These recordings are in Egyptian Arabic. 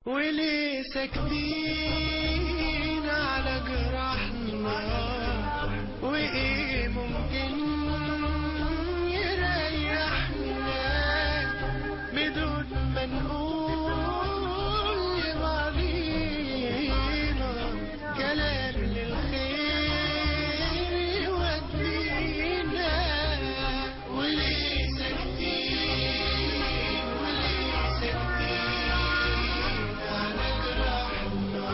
وليه ساكتين على جراحنا وايه ممكن يريحنا بدون ما نقول لبعضينا كلام للخير يودينا وليه ساكتين وليه ساكتين على جراحنا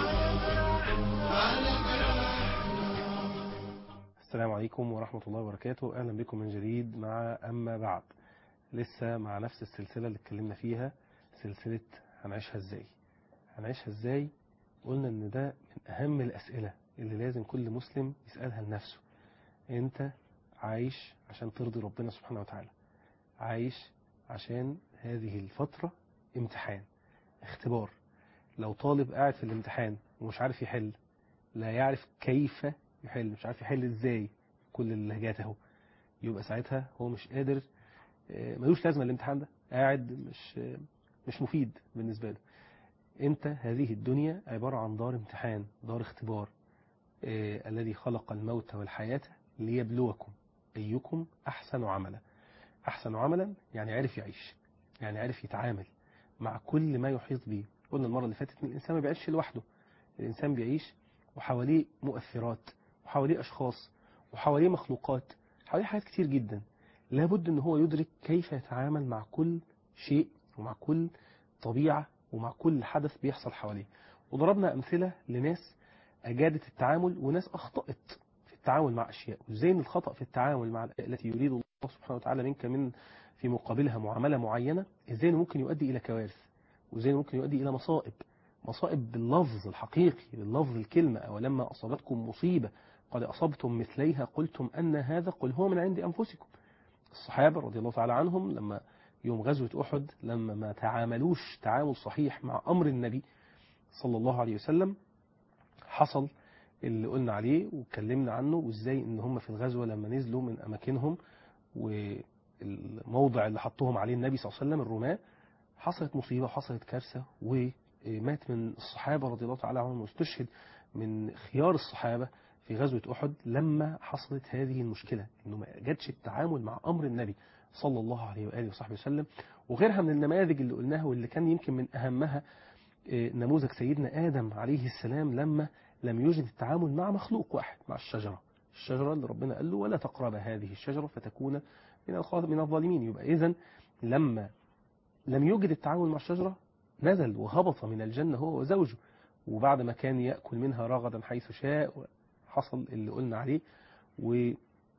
على جراحنا السلام عليكم ورحمة الله وبركاته أهلا بكم من جديد مع أما بعد لسه مع نفس السلسلة اللي اتكلمنا فيها سلسلة هنعيشها ازاي هنعيشها ازاي قلنا ان ده من أهم الأسئلة اللي لازم كل مسلم يسألها لنفسه انت عايش عشان ترضي ربنا سبحانه وتعالى عايش عشان هذه الفترة امتحان اختبار لو طالب قاعد في الامتحان ومش عارف يحل لا يعرف كيف يحل مش عارف يحل ازاي كل اللهجات اهو يبقى ساعتها هو مش قادر آه، ملوش لازمه الامتحان ده قاعد مش آه، مش مفيد بالنسبه له انت هذه الدنيا عباره عن دار امتحان دار اختبار آه، الذي خلق الموت والحياه ليبلوكم ايكم احسن عملا احسن عملا يعني عرف يعيش يعني عرف يتعامل مع كل ما يحيط به قلنا المره اللي فاتت ان الانسان ما بيعيش لوحده الانسان بيعيش وحواليه مؤثرات وحواليه أشخاص وحواليه مخلوقات حواليه حاجات كتير جدا لابد ان هو يدرك كيف يتعامل مع كل شيء ومع كل طبيعة ومع كل حدث بيحصل حواليه وضربنا أمثلة لناس أجادت التعامل وناس أخطأت في التعامل مع أشياء وإزاي إن الخطأ في التعامل مع الأشياء التي يريد الله سبحانه وتعالى منك من في مقابلها معاملة معينة إزاي إنه ممكن يؤدي إلى كوارث وإزاي إنه ممكن يؤدي إلى مصائب مصائب باللفظ الحقيقي باللفظ الكلمة أو لما أصابتكم مصيبة قد أصبتم مثليها قلتم أن هذا قل هو من عند أنفسكم الصحابة رضي الله تعالى عنهم لما يوم غزوة أحد لما ما تعاملوش تعامل صحيح مع أمر النبي صلى الله عليه وسلم حصل اللي قلنا عليه واتكلمنا عنه وازاي ان هم في الغزوة لما نزلوا من أماكنهم والموضع اللي حطوهم عليه النبي صلى الله عليه وسلم الرماة حصلت مصيبة وحصلت كارثة ومات من الصحابة رضي الله تعالى عنهم واستشهد من خيار الصحابة في غزوة أحد لما حصلت هذه المشكلة إنه ما جاتش التعامل مع أمر النبي صلى الله عليه وآله وصحبه وسلم وغيرها من النماذج اللي قلناها واللي كان يمكن من أهمها آه، نموذج سيدنا آدم عليه السلام لما لم يوجد التعامل مع مخلوق واحد مع الشجرة الشجرة اللي ربنا قال له ولا تقرب هذه الشجرة فتكون من الخاط- من الظالمين يبقى إذن لما لم يوجد التعامل مع الشجرة نزل وهبط من الجنة هو وزوجه وبعد ما كان يأكل منها رغدا حيث شاء حصل اللي قلنا عليه وجاء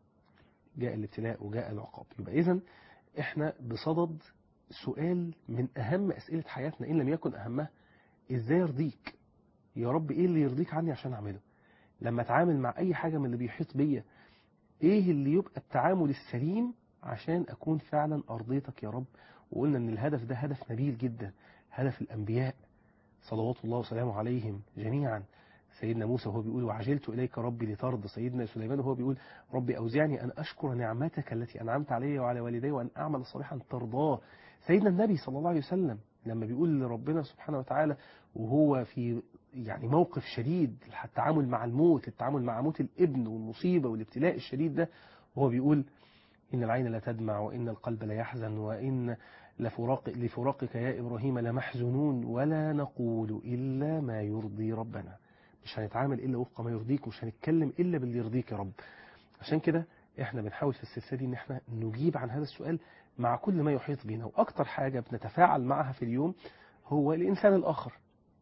الابتلاء وجاء العقاب يبقى إذن إحنا بصدد سؤال من أهم أسئلة حياتنا إن لم يكن أهمها إزاي يرضيك يا رب إيه اللي يرضيك عني عشان أعمله لما أتعامل مع أي حاجة من اللي بيحيط بيا إيه اللي يبقى التعامل السليم عشان أكون فعلا أرضيتك يا رب وقلنا إن الهدف ده هدف نبيل جدا هدف الأنبياء صلوات الله وسلامه عليهم جميعا سيدنا موسى وهو بيقول وعجلت إليك ربي لترضى سيدنا سليمان وهو بيقول ربي أوزعني أن أشكر نعمتك التي أنعمت علي وعلى والدي وأن أعمل صالحا ترضاه سيدنا النبي صلى الله عليه وسلم لما بيقول لربنا سبحانه وتعالى وهو في يعني موقف شديد التعامل مع الموت التعامل مع موت الابن والمصيبة والابتلاء الشديد ده وهو بيقول إن العين لا تدمع وإن القلب لا يحزن وإن لفراق لفراقك يا إبراهيم لمحزنون ولا نقول إلا ما يرضي ربنا مش هنتعامل إلا وفق ما يرضيك ومش هنتكلم إلا باللي يرضيك يا رب عشان كده إحنا بنحاول في السلسلة دي إن إحنا نجيب عن هذا السؤال مع كل ما يحيط بنا وأكتر حاجة بنتفاعل معها في اليوم هو الإنسان الآخر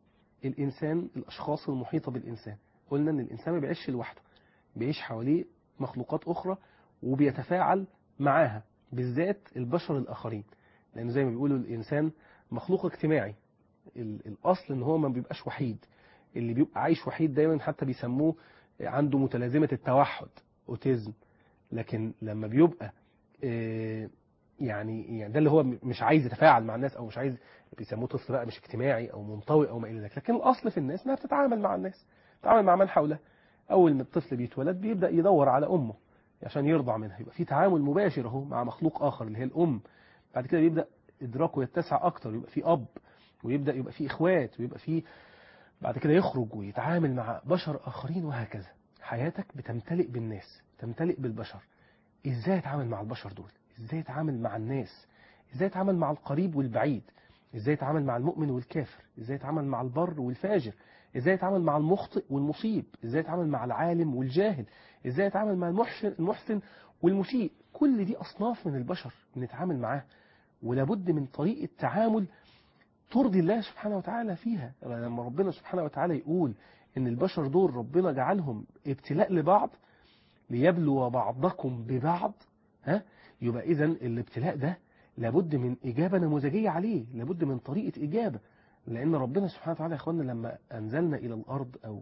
الإنسان الأشخاص المحيطة بالإنسان قلنا إن الإنسان ما بيعيش لوحده بيعيش حواليه مخلوقات أخرى وبيتفاعل معاها بالذات البشر الآخرين لأن زي ما بيقولوا الإنسان مخلوق اجتماعي ال- الأصل إن هو ما بيبقاش وحيد اللي بيبقى عايش وحيد دايما حتى بيسموه عنده متلازمة التوحد أوتيزم لكن لما بيبقى آه، يعني يعني ده اللي هو مش عايز يتفاعل مع الناس او مش عايز بيسموه طفل بقى مش اجتماعي او منطوي او ما الى ذلك لكن الاصل في الناس انها بتتعامل مع الناس تتعامل مع من حولها اول ما الطفل بيتولد بيبدا يدور على امه عشان يرضع منها يبقى في تعامل مباشر اهو مع مخلوق اخر اللي هي الام بعد كده بيبدا ادراكه يتسع اكتر يبقى في اب ويبدأ يبقى فيه إخوات ويبقى فيه بعد كده يخرج ويتعامل مع بشر آخرين وهكذا حياتك بتمتلئ بالناس تمتلئ بالبشر إزاي يتعامل مع البشر دول إزاي يتعامل مع الناس إزاي يتعامل مع القريب والبعيد إزاي يتعامل مع المؤمن والكافر إزاي يتعامل مع البر والفاجر إزاي يتعامل مع المخطئ والمصيب إزاي يتعامل مع العالم والجاهل إزاي يتعامل مع المحسن, المحسن والمسيء كل دي أصناف من البشر بنتعامل معاه ولابد من طريقة تعامل ترضي الله سبحانه وتعالى فيها لما ربنا سبحانه وتعالى يقول إن البشر دول ربنا جعلهم ابتلاء لبعض ليبلو بعضكم ببعض ها يبقى إذا الابتلاء ده لابد من إجابة نموذجية عليه لابد من طريقة إجابة لأن ربنا سبحانه وتعالى يا أخوانا لما أنزلنا إلى الأرض أو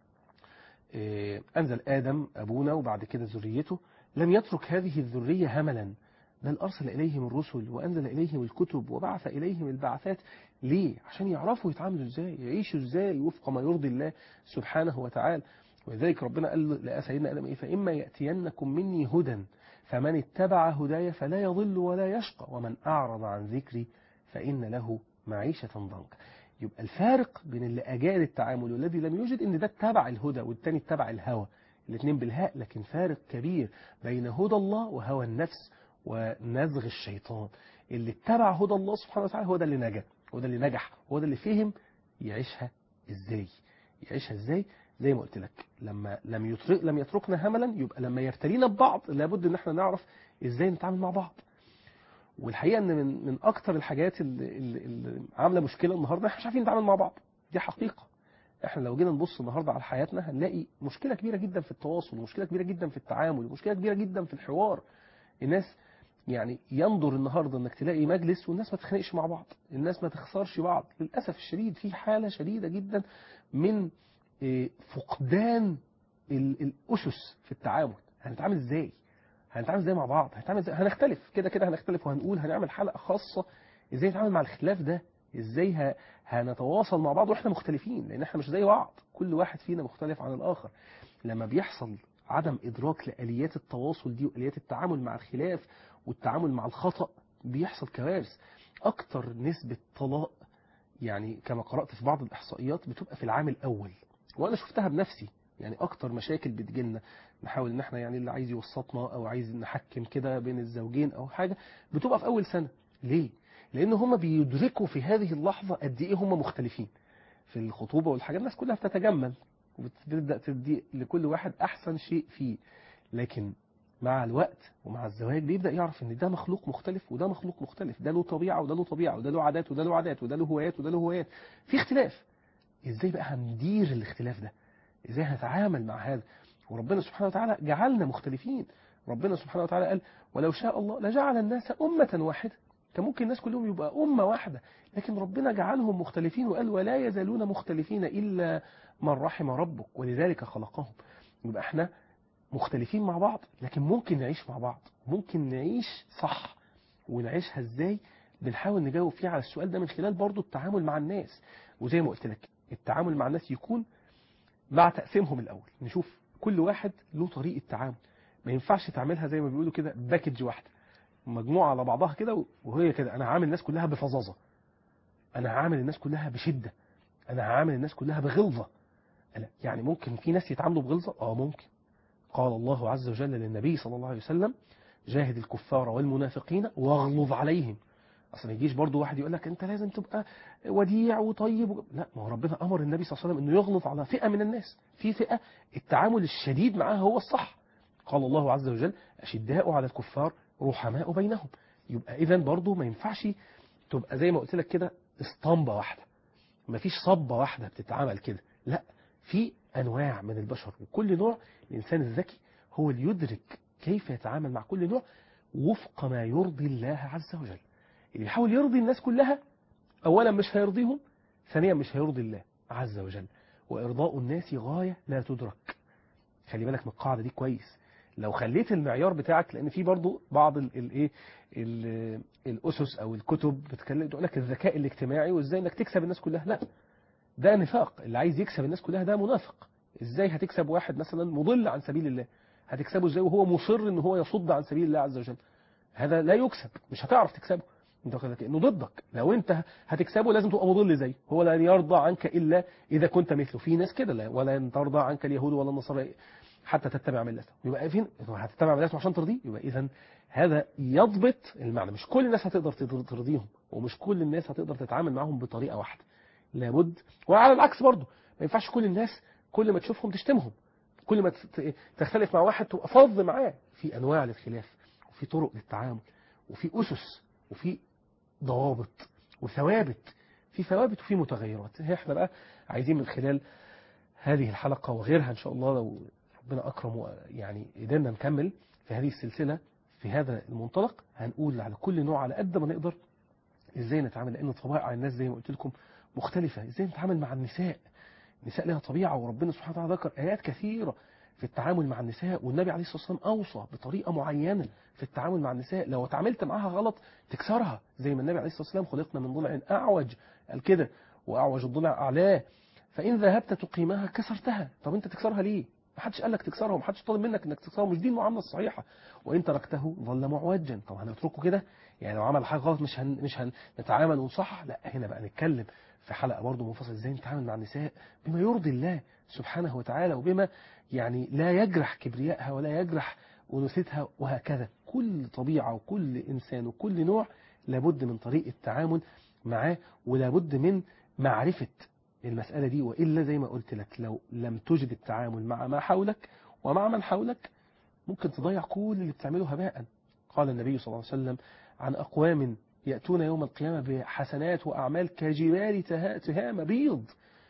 إيه، أنزل آدم أبونا وبعد كده ذريته لم يترك هذه الذرية هملا بل أرسل إليهم الرسل وأنزل إليهم الكتب وبعث إليهم البعثات ليه؟ عشان يعرفوا يتعاملوا إزاي يعيشوا إزاي وفق ما يرضي الله سبحانه وتعالى ولذلك ربنا قال لسيدنا آدم إيه فإما يأتينكم مني هدى فمن اتبع هداي فلا يضل ولا يشقى ومن أعرض عن ذكري فإن له معيشة ضنكا يبقى الفارق بين اللي أجاد التعامل والذي لم يوجد إن ده اتبع الهدى والتاني اتبع الهوى الاثنين بالهاء لكن فارق كبير بين هدى الله وهوى النفس ونزغ الشيطان اللي اتبع هدى الله سبحانه وتعالى هو ده اللي نجا هو ده اللي نجح هو ده اللي فهم يعيشها ازاي يعيشها ازاي زي ما قلت لك لما لم يترك لم يتركنا هملا يبقى لما يرتلينا ببعض لابد ان احنا نعرف ازاي نتعامل مع بعض والحقيقه ان من من اكتر الحاجات اللي, اللي, اللي عامله مشكله النهارده احنا مش عارفين نتعامل مع بعض دي حقيقه احنا لو جينا نبص النهارده على حياتنا هنلاقي مشكله كبيره جدا في التواصل ومشكله كبيره جدا في التعامل ومشكله كبيره جدا في الحوار الناس يعني ينظر النهارده انك تلاقي مجلس والناس ما تتخانقش مع بعض الناس ما تخسرش بعض للاسف الشديد في حاله شديده جدا من إيه، فقدان ال- الاسس في التعامل هنتعامل ازاي هنتعامل ازاي مع بعض هنتعامل ازاي هنختلف كده كده هنختلف وهنقول هنعمل حلقه خاصه ازاي نتعامل مع الخلاف ده ازاي ه- هنتواصل مع بعض واحنا مختلفين لان احنا مش زي بعض كل واحد فينا مختلف عن الاخر لما بيحصل عدم ادراك لاليات التواصل دي واليات التعامل مع الخلاف والتعامل مع الخطا بيحصل كوارث اكتر نسبه طلاق يعني كما قرات في بعض الاحصائيات بتبقى في العام الاول وانا شفتها بنفسي يعني اكتر مشاكل بتجيلنا نحاول ان احنا يعني اللي عايز يوسطنا او عايز نحكم كده بين الزوجين او حاجه بتبقى في اول سنه ليه لان هم بيدركوا في هذه اللحظه قد ايه هم مختلفين في الخطوبه والحاجات الناس كلها بتتجمل وبتبدا تدي لكل واحد احسن شيء فيه لكن مع الوقت ومع الزواج بيبدا يعرف ان ده مخلوق مختلف وده مخلوق مختلف ده له طبيعه وده له طبيعه وده له عادات وده له عادات وده له هوايات وده له هوايات في اختلاف ازاي بقى هندير الاختلاف ده ازاي هنتعامل مع هذا وربنا سبحانه وتعالى جعلنا مختلفين ربنا سبحانه وتعالى قال ولو شاء الله لجعل الناس أمة واحدة كان ممكن الناس كلهم يبقى أمة واحدة لكن ربنا جعلهم مختلفين وقال ولا يزالون مختلفين إلا من رحم ربك ولذلك خلقهم يبقى احنا مختلفين مع بعض لكن ممكن نعيش مع بعض ممكن نعيش صح ونعيشها ازاي بنحاول نجاوب فيه على السؤال ده من خلال برضو التعامل مع الناس وزي ما قلت لك التعامل مع الناس يكون مع تقسيمهم الأول نشوف كل واحد له طريقة تعامل ما ينفعش تعملها زي ما بيقولوا كده باكج واحدة مجموعة على بعضها كده وهي كده أنا هعامل الناس كلها بفظاظة أنا هعامل الناس كلها بشدة أنا هعامل الناس كلها بغلظة أنا يعني ممكن في ناس يتعاملوا بغلظة آه ممكن قال الله عز وجل للنبي صلى الله عليه وسلم جاهد الكفار والمنافقين واغلظ عليهم اصل ما يجيش برضه واحد يقول لك انت لازم تبقى وديع وطيب و... لا ما هو ربنا امر النبي صلى الله عليه وسلم انه يغلظ على فئه من الناس في فئه التعامل الشديد معاها هو الصح قال الله عز وجل اشداء على الكفار رحماء بينهم يبقى اذا برضه ما ينفعش تبقى زي ما قلت لك كده اسطمبه واحده ما فيش صبه واحده بتتعامل كده لا في انواع من البشر وكل نوع الانسان الذكي هو اللي يدرك كيف يتعامل مع كل نوع وفق ما يرضي الله عز وجل اللي يحاول يرضي الناس كلها أولا مش هيرضيهم ثانيا مش هيرضي الله عز وجل وإرضاء الناس غاية لا تدرك خلي بالك من القاعدة دي كويس لو خليت المعيار بتاعك لأن في برضو بعض الايه الأسس أو الكتب بتتكلم تقول لك الذكاء الاجتماعي وإزاي إنك تكسب الناس كلها لا ده نفاق اللي عايز يكسب الناس كلها ده منافق إزاي هتكسب واحد مثلا مضل عن سبيل الله هتكسبه إزاي وهو مصر إن هو يصد عن سبيل الله عز وجل هذا لا يكسب مش هتعرف تكسبه انت واخد بالك انه ضدك لو انت هتكسبه لازم تبقى مضل زيه هو لا يرضى عنك الا اذا كنت مثله في ناس كده لا ولا ترضى عنك اليهود ولا النصارى حتى تتبع ملته يبقى فين هتتبع ملته عشان ترضيه يبقى اذا هذا يضبط المعنى مش كل الناس هتقدر تر- ترضيهم ومش كل الناس هتقدر تتعامل معاهم بطريقه واحده لابد وعلى العكس برضه ما ينفعش كل الناس كل ما تشوفهم تشتمهم كل ما تت- تختلف مع واحد تبقى فظ معاه في انواع للخلاف وفي طرق للتعامل وفي اسس وفي ضوابط وثوابت في ثوابت وفي متغيرات احنا بقى عايزين من خلال هذه الحلقة وغيرها إن شاء الله لو ربنا أكرم و- يعني قدرنا نكمل في هذه السلسلة في هذا المنطلق هنقول على كل نوع على قد ما نقدر إزاي نتعامل لأن طبائع الناس زي ما قلت لكم مختلفة إزاي نتعامل مع النساء النساء لها طبيعة وربنا سبحانه وتعالى ذكر آيات كثيرة في التعامل مع النساء والنبي عليه الصلاة والسلام أوصى بطريقة معينة في التعامل مع النساء لو تعاملت معاها غلط تكسرها زي ما النبي عليه الصلاة والسلام خلقنا من ضلع أعوج قال كده وأعوج الضلع أعلاه فإن ذهبت تقيمها كسرتها طب أنت تكسرها ليه؟ ما حدش قال لك تكسرها وما حدش طالب منك انك تكسرها مش دي المعامله الصحيحه وان تركته ظل معوجا طب هنتركه كده يعني لو عمل حاجه غلط مش هن مش هنتعامل ونصحح لا هنا بقى نتكلم في حلقه برضه منفصله ازاي نتعامل مع النساء بما يرضي الله سبحانه وتعالى وبما يعني لا يجرح كبريائها ولا يجرح انوثتها وهكذا كل طبيعه وكل انسان وكل نوع لابد من طريقه تعامل معاه ولابد من معرفه المسألة دي وإلا زي ما قلت لك لو لم تجد التعامل مع ما حولك ومع من حولك ممكن تضيع كل اللي بتعمله هباء قال النبي صلى الله عليه وسلم عن أقوام يأتون يوم القيامة بحسنات وأعمال كجبال تها- تهام بيض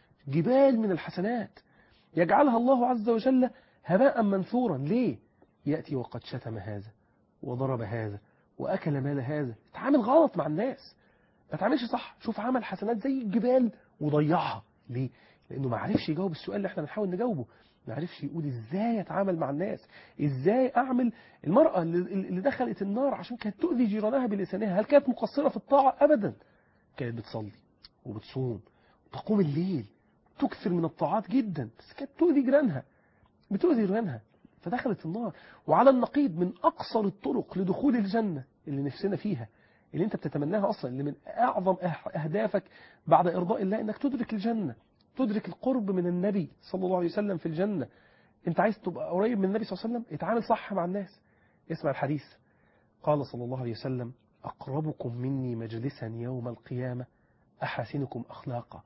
جبال من الحسنات يجعلها الله عز وجل هباء منثورا ليه يأتي وقد شتم هذا وضرب هذا وأكل مال هذا اتعامل غلط مع الناس ما تعملش صح شوف عمل حسنات زي الجبال وضيعها ليه لانه ما عرفش يجاوب السؤال اللي احنا بنحاول نجاوبه ما عرفش يقول ازاي اتعامل مع الناس ازاي اعمل المرأة اللي اللي دخلت النار عشان كانت تؤذي جيرانها بلسانها هل كانت مقصرة في الطاعة ابدا كانت بتصلي وبتصوم وتقوم الليل تكثر من الطاعات جدا بس كانت تؤذي جيرانها بتؤذي جيرانها فدخلت النار وعلى النقيض من اقصر الطرق لدخول الجنة اللي نفسنا فيها اللي انت بتتمناها اصلا اللي من اعظم أه- اهدافك بعد ارضاء الله انك تدرك الجنة تدرك القرب من النبي صلى الله عليه وسلم في الجنة انت عايز تبقى قريب من النبي صلى الله عليه وسلم اتعامل صح مع الناس اسمع الحديث قال صلى الله عليه وسلم أقربكم مني مجلسا يوم القيامة أحاسنكم أخلاقا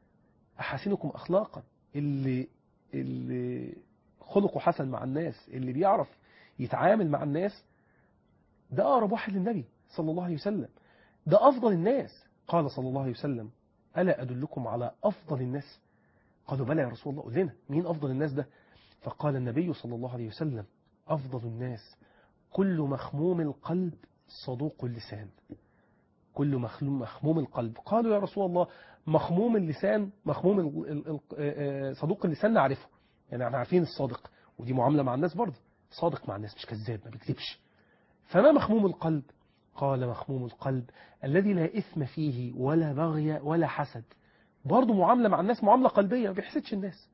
أحاسنكم أخلاقا اللي اللي خلقه حسن مع الناس اللي بيعرف يتعامل مع الناس ده أقرب واحد للنبي صلى الله عليه وسلم ده أفضل الناس قال صلى الله عليه وسلم ألا أدلكم على أفضل الناس قالوا بلى يا رسول الله قل لنا مين أفضل الناس ده فقال النبي صلى الله عليه وسلم أفضل الناس كل مخموم القلب صدوق اللسان كل مخلوم مخموم القلب قالوا يا رسول الله مخموم اللسان مخموم ال- ال- ال- آه، آه، صدوق اللسان نعرفه يعني احنا عارفين الصادق ودي معاملة مع الناس برضه صادق مع الناس مش كذاب ما بيكذبش فما مخموم القلب قال مخموم القلب الذي لا إثم فيه ولا بغي ولا حسد برضه معاملة مع الناس معاملة قلبية ما بيحسدش الناس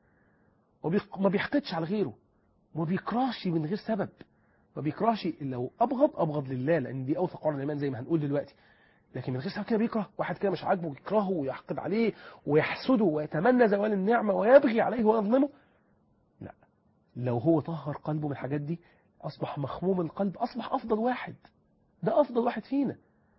وما بيحقدش على غيره وما بيكرهش من غير سبب ما بيكرهش لو أبغض أبغض لله لأن دي أوثق عن الإيمان زي ما هنقول دلوقتي لكن من غير سبب كده بيكره واحد كده مش عاجبه يكرهه ويحقد عليه ويحسده ويتمنى زوال النعمة ويبغي عليه ويظلمه لا لو هو طهر قلبه من الحاجات دي أصبح مخموم القلب أصبح أفضل واحد ده أفضل واحد فينا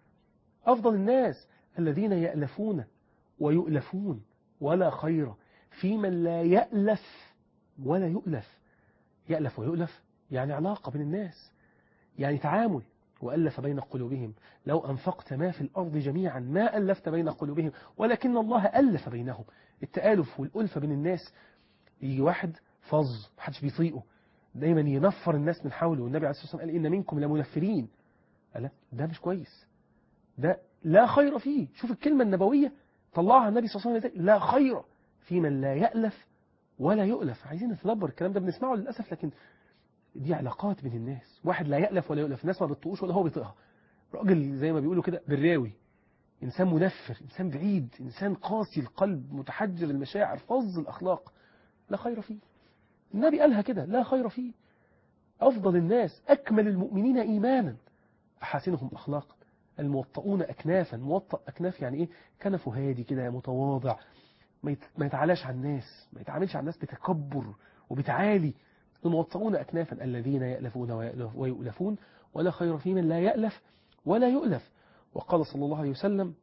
أفضل الناس الذين يألفون ويؤلفون ولا خير في من لا يألف ولا يؤلف يألف ويؤلف يعني علاقة بين الناس يعني تعامل وألف بين قلوبهم لو أنفقت ما في الأرض جميعا ما ألفت بين قلوبهم ولكن الله ألف بينهم التآلف والألفة بين الناس يجي واحد فظ محدش بيطيقه دايما ينفر الناس من حوله والنبي عليه الصلاة والسلام قال إن منكم لمنفرين قال لا ده مش كويس ده لا خير فيه شوف الكلمة النبوية طلعها النبي صلى الله عليه وسلم لا خير في من لا يألف ولا يؤلف عايزين نتدبر الكلام ده بنسمعه للأسف لكن دي علاقات بين الناس واحد لا يألف ولا يؤلف الناس ما بتطقوش ولا هو بيطيقها راجل زي ما بيقولوا كده بالراوي إنسان منفر إنسان بعيد إنسان قاسي القلب متحجر المشاعر فظ الأخلاق لا خير فيه النبي قالها كده لا خير فيه أفضل الناس أكمل المؤمنين إيمانا أحاسنهم أخلاقا الموطؤون أكنافا موطأ أكناف يعني إيه كنفه هادي كده متواضع ما يت- ما يتعالاش على الناس ما يتعاملش على الناس بتكبر وبتعالي الموطؤون أكنافا الذين يألفون ويألف- ويؤلفون ولا خير في من لا يألف ولا يؤلف وقال صلى الله عليه وسلم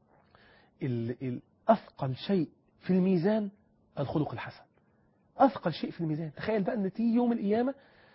ال- ال- أثقل شيء في الميزان الخلق الحسن أثقل شيء في الميزان تخيل بقى أن تيجي يوم القيامة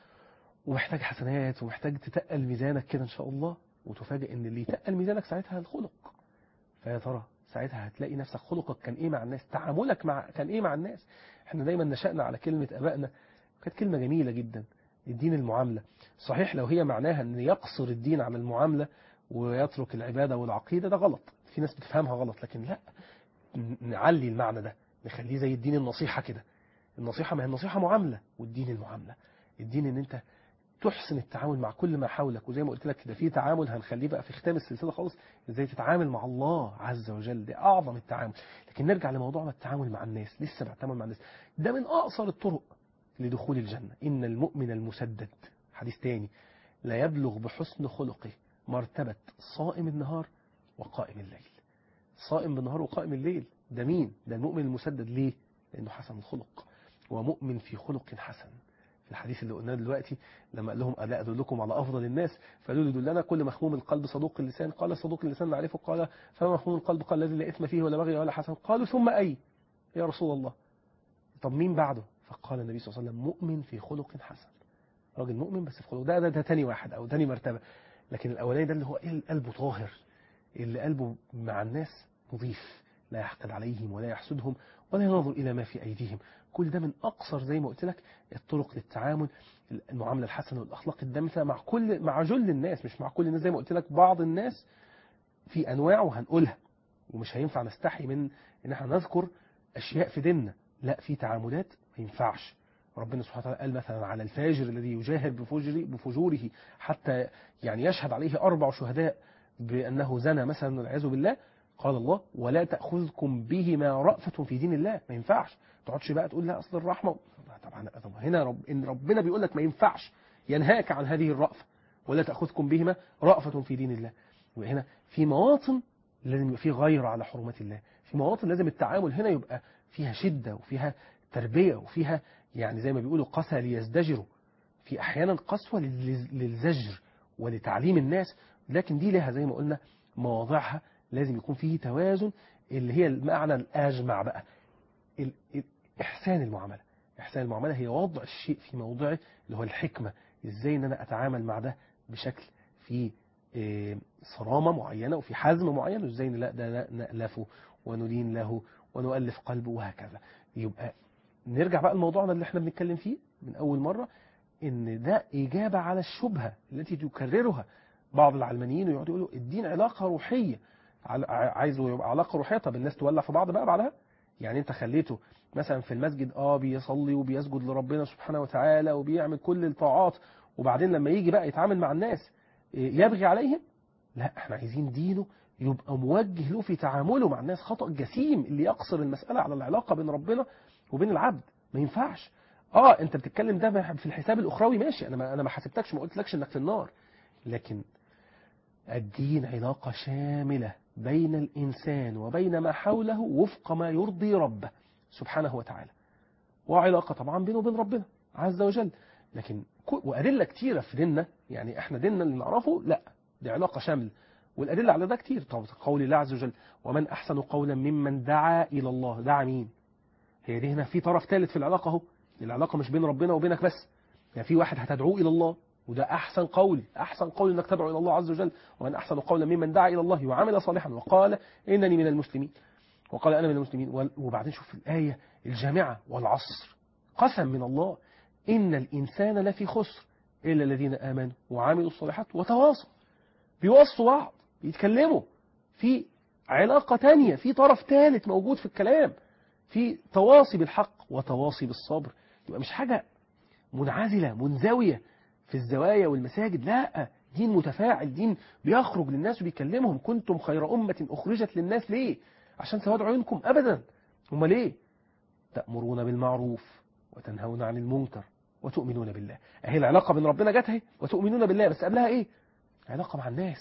ومحتاج حسنات ومحتاج تتقل ميزانك كده إن شاء الله وتفاجئ أن اللي يتقل ميزانك ساعتها الخلق فيا ترى ساعتها هتلاقي نفسك خلقك كان إيه مع الناس تعاملك مع كان إيه مع الناس احنا دايما نشأنا على كلمة أبائنا كانت كلمة جميلة جدا الدين المعاملة صحيح لو هي معناها أن يقصر الدين على المعاملة ويترك العبادة والعقيدة ده غلط في ناس بتفهمها غلط لكن لا ن- نعلي المعنى ده نخليه زي الدين النصيحة كده النصيحة ما هي النصيحة معاملة والدين المعاملة الدين ان انت تحسن التعامل مع كل ما حولك وزي ما قلت لك كده في تعامل هنخليه بقى في ختام السلسلة خالص ازاي تتعامل مع الله عز وجل ده اعظم التعامل لكن نرجع لموضوعنا التعامل مع الناس لسه بتعامل مع الناس ده من اقصر الطرق لدخول الجنة ان المؤمن المسدد حديث تاني لا يبلغ بحسن خلقه مرتبة صائم النهار وقائم الليل صائم بالنهار وقائم الليل ده مين ده المؤمن المسدد ليه لأنه حسن الخلق ومؤمن في خلق حسن في الحديث اللي قلناه دلوقتي لما قال لهم ألا أدلكم على أفضل الناس فقالوا له دلنا كل مخموم القلب صدوق اللسان قال صدوق اللسان نعرفه قال فما مخموم القلب قال الذي لا إثم فيه ولا بغي ولا حسن قالوا ثم أي يا رسول الله طب مين بعده فقال النبي صلى الله عليه وسلم مؤمن في خلق حسن راجل مؤمن بس في خلق ده ده, ده تاني واحد أو تاني مرتبة لكن الأولاني ده اللي هو إيه قلبه طاهر اللي قلبه مع الناس نظيف لا يحقد عليهم ولا يحسدهم ولا ينظر إلى ما في أيديهم كل ده من أقصر زي ما قلت لك الطرق للتعامل المعاملة الحسنة والأخلاق الدامثة مع كل مع جل الناس مش مع كل الناس زي ما قلت لك بعض الناس في أنواع وهنقولها ومش هينفع نستحي من إن احنا نذكر أشياء في ديننا لا في تعاملات ما ينفعش ربنا سبحانه وتعالى قال مثلا على الفاجر الذي يجاهر بفجر بفجوره حتى يعني يشهد عليه أربع شهداء بأنه زنى مثلا والعياذ بالله قال الله ولا تأخذكم بهما رأفة في دين الله ما ينفعش ما تقعدش بقى تقول لا أصل الرحمة طبعا طب هنا رب إن ربنا بيقول لك ما ينفعش ينهاك عن هذه الرأفة ولا تأخذكم بهما رأفة في دين الله وهنا في مواطن لازم يبقى فيه غير على حرمات الله في مواطن لازم التعامل هنا يبقى فيها شدة وفيها تربية وفيها يعني زي ما بيقولوا قسى ليزدجروا في أحيانا قسوة لل- للزجر ولتعليم الناس لكن دي لها زي ما قلنا مواضعها لازم يكون فيه توازن اللي هي المعنى الأجمع بقى ال- ال- إحسان المعاملة إحسان المعاملة هي وضع الشيء في موضعه اللي هو الحكمة إزاي إن أنا أتعامل مع ده بشكل في إيه، صرامة معينة وفي حزم معين وإزاي إن لا ده لا نألفه ونلين له ونؤلف قلبه وهكذا يبقى نرجع بقى لموضوعنا اللي احنا بنتكلم فيه من أول مرة إن ده إجابة على الشبهة التي تكررها بعض العلمانيين ويقعدوا يقولوا الدين علاقة روحية عل- ع- عايزه يبقى علاقة روحية طب الناس تولع في بعض بقى بعدها يعني انت خليته مثلا في المسجد اه بيصلي وبيسجد لربنا سبحانه وتعالى وبيعمل كل الطاعات وبعدين لما يجي بقى يتعامل مع الناس إيه، يبغي عليهم لا احنا عايزين دينه يبقى موجه له في تعامله مع الناس خطأ جسيم اللي يقصر المسألة على العلاقة بين ربنا وبين العبد ما ينفعش اه انت بتتكلم ده في الحساب الاخروي ماشي انا ما انا ما حسبتكش ما قلتلكش انك في النار لكن الدين علاقة شاملة بين الإنسان وبين ما حوله وفق ما يرضي ربه سبحانه وتعالى وعلاقة طبعا بينه وبين ربنا عز وجل لكن كو- وأدلة كتيرة في ديننا يعني احنا ديننا اللي نعرفه لا دي علاقة شاملة والأدلة على ده كتير طب قول الله عز وجل ومن أحسن قولا ممن دعا إلى الله دعا مين هي دي هنا في طرف ثالث في العلاقة اهو العلاقة مش بين ربنا وبينك بس يعني في واحد هتدعوه إلى الله وده أحسن قول أحسن قول إنك تدعو إلى الله عز وجل ومن أحسن قولا ممن دعا إلى الله وعمل صالحا وقال إنني من المسلمين وقال أنا من المسلمين وال- وبعدين شوف الآية الجامعة والعصر قسم من الله إن الإنسان لفي خسر إلا الذين آمنوا وعملوا الصالحات وتواصوا بيوصوا بعض بيتكلموا في علاقة تانية في طرف ثالث موجود في الكلام في تواصي بالحق وتواصي بالصبر يبقى مش حاجة منعزلة منزوية في الزوايا والمساجد لا دين متفاعل دين بيخرج للناس وبيكلمهم كنتم خير أمة أخرجت للناس ليه عشان سواد عيونكم أبدا هم ليه تأمرون بالمعروف وتنهون عن المنكر وتؤمنون بالله اهي العلاقة بين ربنا جت اهي وتؤمنون بالله بس قبلها ايه علاقة مع الناس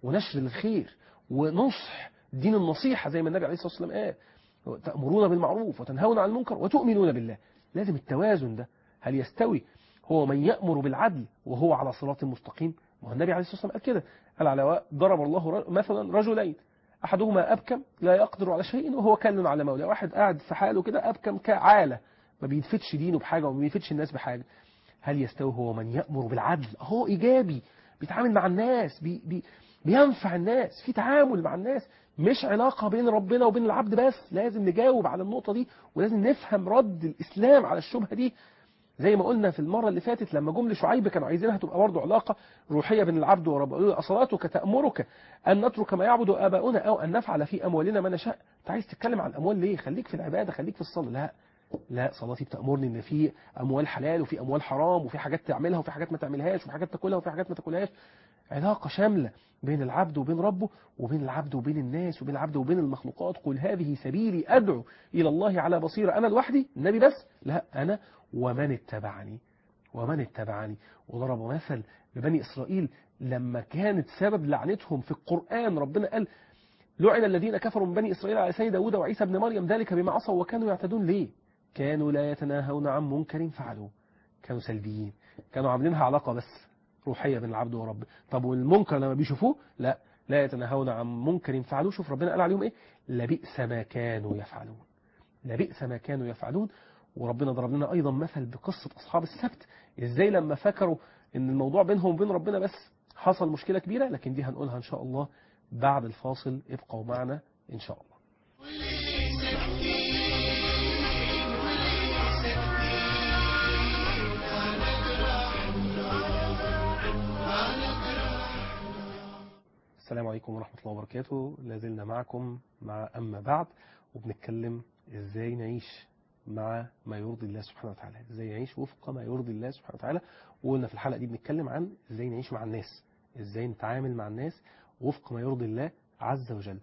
ونشر الخير ونصح دين النصيحة زي ما النبي عليه الصلاة والسلام قال تأمرون بالمعروف وتنهون عن المنكر وتؤمنون بالله لازم التوازن ده هل يستوي هو من يأمر بالعدل وهو على صراط مستقيم ما هو النبي عليه الصلاة والسلام قال كده قال على ضرب الله ر- مثلا رجلين أحدهما أبكم لا يقدر على شيء وهو كل على مولاه واحد قاعد في حاله كده أبكم كعالة ما بينفتش دينه بحاجة وما بينفتش الناس بحاجة هل يستوي هو من يأمر بالعدل هو إيجابي بيتعامل مع الناس بي بي بينفع الناس في تعامل مع الناس مش علاقة بين ربنا وبين العبد بس لازم نجاوب على النقطة دي ولازم نفهم رد الإسلام على الشبهة دي زي ما قلنا في المرة اللي فاتت لما جم لشعيب كانوا عايزينها تبقى برضه علاقة روحية بين العبد وربه قالوا له أصلاتك تأمرك أن نترك ما يعبد آباؤنا أو أن نفعل في أموالنا ما نشاء أنت عايز تتكلم عن الأموال ليه خليك في العبادة خليك في الصلاة لا لا صلاتي بتأمرني ان في اموال حلال وفي اموال حرام وفي حاجات تعملها وفي حاجات ما تعملهاش وفي حاجات تاكلها وفي حاجات ما تاكلهاش علاقة شاملة بين العبد وبين ربه وبين العبد وبين الناس وبين العبد وبين المخلوقات قل هذه سبيلي أدعو إلى الله على بصيرة أنا لوحدي النبي بس لا أنا ومن اتبعني ومن اتبعني وضرب مثل ببني إسرائيل لما كانت سبب لعنتهم في القرآن ربنا قال لعن الذين كفروا من بني إسرائيل على سيد داود وعيسى بن مريم ذلك بما عصوا وكانوا يعتدون ليه كانوا لا يتناهون عن منكر فعلوه كانوا سلبيين كانوا عاملينها علاقة بس روحية بين العبد وربه طب والمنكر لما بيشوفوه لا لا يتناهون عن منكر فعلوه شوف ربنا قال عليهم ايه لبئس ما كانوا يفعلون لبئس ما كانوا يفعلون وربنا ضرب لنا ايضا مثل بقصة اصحاب السبت ازاي لما فكروا ان الموضوع بينهم وبين ربنا بس حصل مشكلة كبيرة لكن دي هنقولها ان شاء الله بعد الفاصل ابقوا معنا ان شاء الله السلام عليكم ورحمة الله وبركاته لازلنا معكم مع أما بعد وبنتكلم إزاي نعيش مع ما يرضي الله سبحانه وتعالى إزاي نعيش وفق ما يرضي الله سبحانه وتعالى وقلنا في الحلقة دي بنتكلم عن إزاي نعيش مع الناس إزاي نتعامل مع الناس وفق ما يرضي الله عز وجل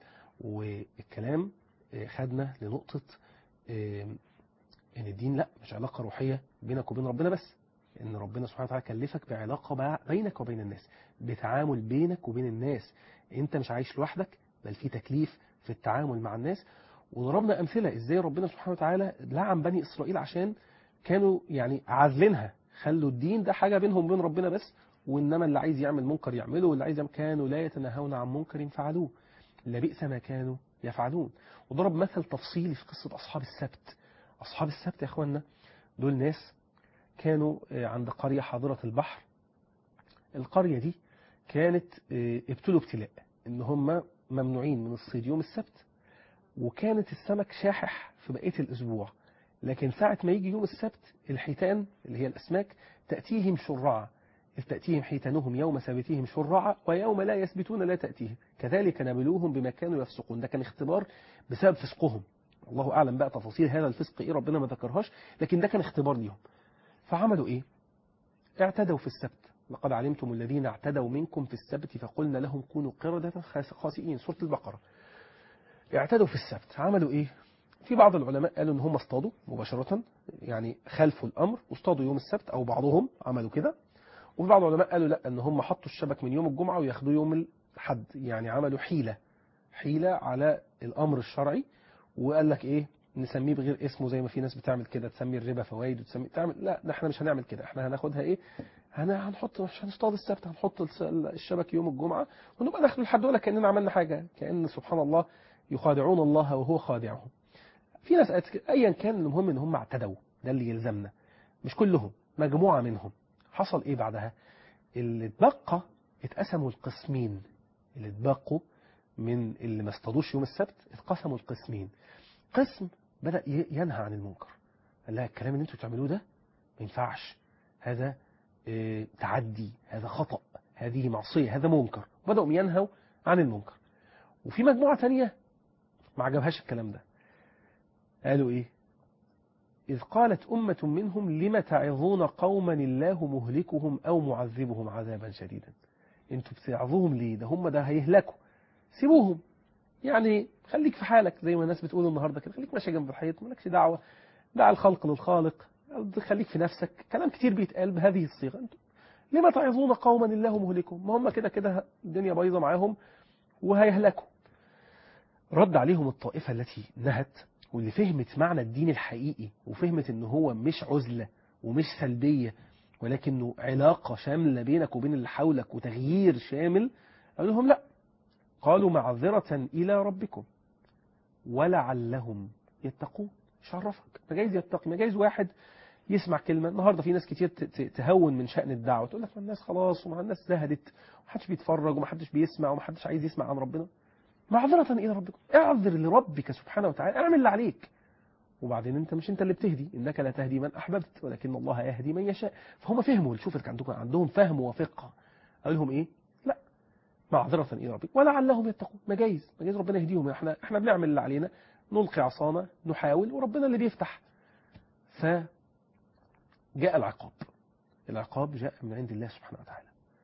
والكلام آه، خدنا لنقطة آه، إن الدين لا مش علاقة روحية بينك وبين ربنا بس إن ربنا سبحانه وتعالى كلفك بعلاقة بع- بينك وبين الناس بتعامل بينك وبين الناس انت مش عايش لوحدك بل في تكليف في التعامل مع الناس وضربنا أمثلة إزاي ربنا سبحانه وتعالى لعن بني إسرائيل عشان كانوا يعني عازلينها خلوا الدين ده حاجة بينهم وبين ربنا بس وإنما اللي عايز يعمل منكر يعمله واللي عايز يعمل كانوا لا يتناهون عن منكر فعلوه لبئس ما كانوا يفعلون وضرب مثل تفصيلي في قصة أصحاب السبت أصحاب السبت يا أخوانا دول ناس كانوا آه، عند قرية حاضرة البحر القرية دي كانت آه، ابتلوا ابتلاء ان هم ممنوعين من الصيد يوم السبت وكانت السمك شاحح في بقية الأسبوع لكن ساعة ما يجي يوم السبت الحيتان اللي هي الأسماك تأتيهم شرعا إذ تأتيهم حيتانهم يوم سبتهم شرعا ويوم لا يسبتون لا تأتيهم كذلك نبلوهم بما كانوا يفسقون ده كان اختبار بسبب فسقهم الله أعلم بقى تفاصيل هذا الفسق إيه ربنا ما ذكرهاش لكن ده كان اختبار ليهم فعملوا إيه اعتدوا في السبت لقد علمتم الذين اعتدوا منكم في السبت فقلنا لهم كونوا قردة خاس- خاسئين سورة البقرة اعتدوا في السبت عملوا ايه في بعض العلماء قالوا ان هم اصطادوا مباشرة يعني خلفوا الامر واصطادوا يوم السبت او بعضهم عملوا كده وفي بعض العلماء قالوا لا ان هم حطوا الشبك من يوم الجمعة وياخدوه يوم الحد يعني عملوا حيلة حيلة على الامر الشرعي وقال لك ايه نسميه بغير اسمه زي ما في ناس بتعمل كده تسمي الربا فوائد وتسمي تعمل لا ده احنا مش هنعمل كده احنا هناخدها ايه هن- هنحط مش هنصطاد السبت هنحط الس- الشبك يوم الجمعة ونبقى داخل الحد ولا كأننا عملنا حاجة كأن سبحان الله يخادعون الله وهو خادعهم في ناس قالت كده. ايا كان المهم ان هم اعتدوا ده اللي يلزمنا مش كلهم مجموعة منهم حصل ايه بعدها اللي اتبقى اتقسموا القسمين اللي اتبقوا من اللي ما اصطادوش يوم السبت اتقسموا القسمين قسم بدأ ي- ينهى عن المنكر قال لها الكلام اللي انتوا بتعملوه ده ما ينفعش هذا اه، تعدي هذا خطأ هذه معصية هذا منكر بدأوا ينهوا عن المنكر وفي مجموعة تانية ما عجبهاش الكلام ده قالوا ايه إذ قالت أمة منهم لم تعظون قوما الله مهلكهم أو معذبهم عذابا شديدا انتوا بتعظوهم ليه ده هم ده هيهلكوا سيبوهم يعني خليك في حالك زي ما الناس بتقول النهارده كده خليك ماشي جنب الحيط مالكش دعوة دع الخلق للخالق خليك في نفسك كلام كتير بيتقال بهذه الصيغة انتوا لما تعظون قوما الله مهلكهم ما هم كده كده الدنيا بايظة معاهم وهيهلكوا رد عليهم الطائفة التي نهت واللي فهمت معنى الدين الحقيقي وفهمت ان هو مش عزلة ومش سلبية ولكنه علاقة شاملة بينك وبين اللي حولك وتغيير شامل قال لهم لا قالوا معذرة إلى ربكم ولعلهم يتقون مش عرفك ما جايز يتقي ما جايز واحد يسمع كلمة النهاردة في ناس كتير ت- ت- تهون من شأن الدعوة تقول لك ما الناس خلاص وما الناس زهدت ومحدش بيتفرج ومحدش بيسمع ومحدش عايز يسمع عن ربنا معذرة إلى ربكم اعذر لربك سبحانه وتعالى اعمل اللي عليك وبعدين انت مش انت اللي بتهدي انك لا تهدي من احببت ولكن الله يهدي من يشاء فهم فهموا شوف كان عندكم عندهم فهم وفقه قال لهم ايه لا معذرة الى ربك ولعلهم يتقون ما جايز ما جايز ربنا يهديهم احنا احنا بنعمل اللي علينا نلقي عصانا نحاول وربنا اللي بيفتح فجاء العقاب العقاب جاء من عند الله سبحانه وتعالى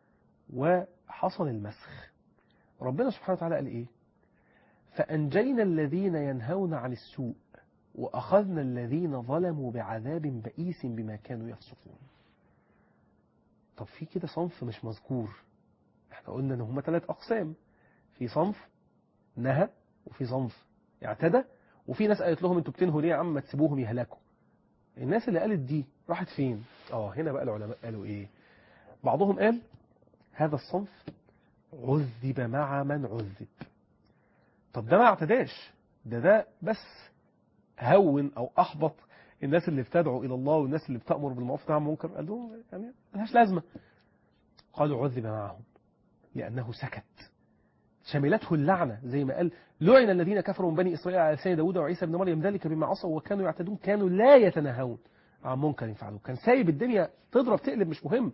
وحصل المسخ ربنا سبحانه وتعالى قال ايه فأنجينا الذين ينهون عن السوء وأخذنا الذين ظلموا بعذاب بئيس بما كانوا يفسقون طب في كده صنف مش مذكور احنا قلنا ان هم ثلاث أقسام في صنف نهى وفي صنف اعتدى وفي ناس قالت لهم انتوا بتنهوا ليه يا عم ما تسيبوهم يهلكوا الناس اللي قالت دي راحت فين اه هنا بقى العلماء قالوا ايه بعضهم قال هذا الصنف عذب مع من عذب طب ده ما اعتداش ده ده بس هون او احبط الناس اللي بتدعو الى الله والناس اللي بتامر بالمعروف وتنهى عن المنكر قال لهم يعني ملهاش لازمه قالوا عذب معهم لانه سكت شملته اللعنه زي ما قال لعن الذين كفروا من بني اسرائيل على لسان داوود وعيسى ابن مريم ذلك بما عصوا وكانوا يعتدون كانوا لا يتناهون عن منكر يفعلوه كان سايب الدنيا تضرب تقلب مش مهم